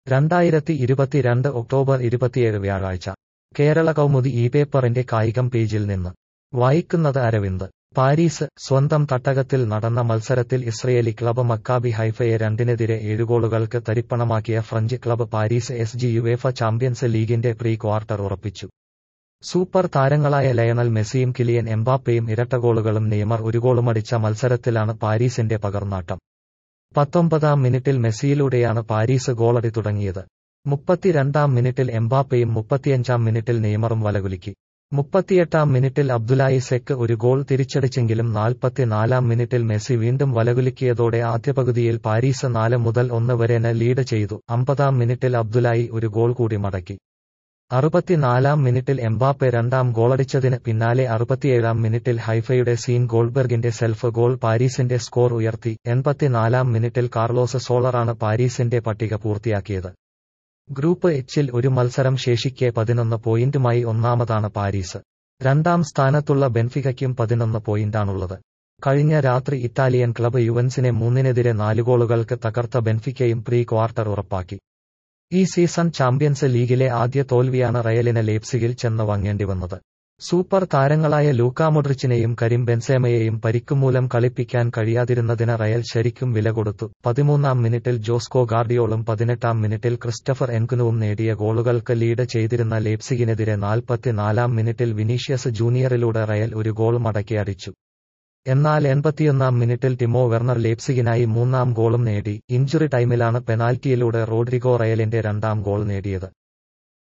രണ്ടായിരത്തി ഇരുപത്തിരണ്ട് ഒക്ടോബർ ഇരുപത്തിയേഴ് വ്യാഴാഴ്ച കേരള കൗമുദി ഈ പേപ്പറിന്റെ കായികം പേജിൽ നിന്ന് വായിക്കുന്നത് അരവിന്ദ് പാരീസ് സ്വന്തം തട്ടകത്തിൽ നടന്ന മത്സരത്തിൽ ഇസ്രയേലി ക്ലബ് മക്കാബി ഹൈഫയെ രണ്ടിനെതിരെ ഏഴ് ഗോളുകൾക്ക് തരിപ്പണമാക്കിയ French club Paris S G UEFA champions ലീഗിന്റെ പ്രീ ക്വാർട്ടർ ഉറപ്പിച്ചു സൂപ്പർ താരങ്ങളായ ലയണൽ മെസ്സിയും കിലിയൻ എംബാപ്പയും ഇരട്ട ഗോളുകളും നെയ്മർ ഒരു ഗോളുമടിച്ച മത്സരത്തിലാണ് പാരീസിന്റെ പകർന്നാട്ടം പത്തൊമ്പതാം മിനിറ്റിൽ മെസ്സിയിലൂടെയാണ് പാരീസ് ഗോളടി തുടങ്ങിയത് മുപ്പത്തിരണ്ടാം മിനിറ്റിൽ എംബാപ്പയും മുപ്പത്തിയഞ്ചാം മിനിറ്റിൽ നെയ്മറും വലകുലുക്കി മുപ്പത്തിയെട്ടാം മിനിറ്റിൽ അബ്ദുലായി സെക്ക് ഒരു ഗോൾ തിരിച്ചടിച്ചെങ്കിലും നാൽപ്പത്തിനാലാം മിനിറ്റിൽ മെസ്സി വീണ്ടും വലകുലുക്കിയതോടെ ആദ്യ പകുതിയിൽ പാരീസ് നാല് മുതൽ ഒന്ന് വരെ ലീഡ് ചെയ്തു അമ്പതാം മിനിറ്റിൽ അബ്ദുലായി ഒരു ഗോൾ കൂടി മടക്കി അറുപത്തിനാലാം മിനിറ്റിൽ എംബാപ്പെ രണ്ടാം ഗോളടിച്ചതിന് പിന്നാലെ അറുപത്തിയേഴാം മിനിറ്റിൽ ഹൈഫയുടെ സീൻ ഗോൾബെർഗിന്റെ സെൽഫ് ഗോൾ പാരീസിന്റെ സ്കോർ ഉയർത്തി എൺപത്തിനാലാം മിനിറ്റിൽ കാർലോസ് സോളറാണ് പാരീസിന്റെ പട്ടിക പൂർത്തിയാക്കിയത് ഗ്രൂപ്പ് എച്ചിൽ ഒരു മത്സരം ശേഷിക്കെ പതിനൊന്ന് പോയിന്റുമായി ഒന്നാമതാണ് പാരീസ് രണ്ടാം സ്ഥാനത്തുള്ള ബെൻഫികയ്ക്കും പതിനൊന്ന് പോയിന്റാണുള്ളത് കഴിഞ്ഞ രാത്രി ഇറ്റാലിയൻ ക്ലബ് യുവൻസിനെ മൂന്നിനെതിരെ നാല് ഗോളുകൾക്ക് തകർത്ത ബെൻഫിക്കയും പ്രീ ക്വാർട്ടർ ഉറപ്പാക്കി ഈ സീസൺ ചാമ്പ്യൻസ് ലീഗിലെ ആദ്യ തോൽവിയാണ് റയലിന് ലേപ്സിഗിൽ ചെന്ന് വാങ്ങേണ്ടി വന്നത് സൂപ്പർ താരങ്ങളായ ലൂക്കാ മൊഡ്രിച്ചിനെയും കരീം ബെൻസേമയെയും പരിക്കുമൂലം കളിപ്പിക്കാൻ കഴിയാതിരുന്നതിന് റയൽ ശരിക്കും വില കൊടുത്തു പതിമൂന്നാം മിനിറ്റിൽ ജോസ്കോ ഗാർഡിയോളും പതിനെട്ടാം മിനിറ്റിൽ ക്രിസ്റ്റഫർ എൻകുനുവും നേടിയ ഗോളുകൾക്ക് ലീഡ് ചെയ്തിരുന്ന ലേപ്സിഗിനെതിരെ നാൽപ്പത്തിനാലാം മിനിറ്റിൽ വിനീഷ്യസ് ജൂനിയറിലൂടെ റയൽ ഒരു ഗോൾ മടക്കി അടിച്ചു എന്നാൽ എൺപത്തിയൊന്നാം മിനിറ്റിൽ ടിമോ വെർണർ ലേപ്സിഗിനായി മൂന്നാം ഗോളും നേടി ഇഞ്ചുറി ടൈമിലാണ് പെനാൽറ്റിയിലൂടെ റോഡ്രിഗോ റയലിന്റെ രണ്ടാം ഗോൾ നേടിയത്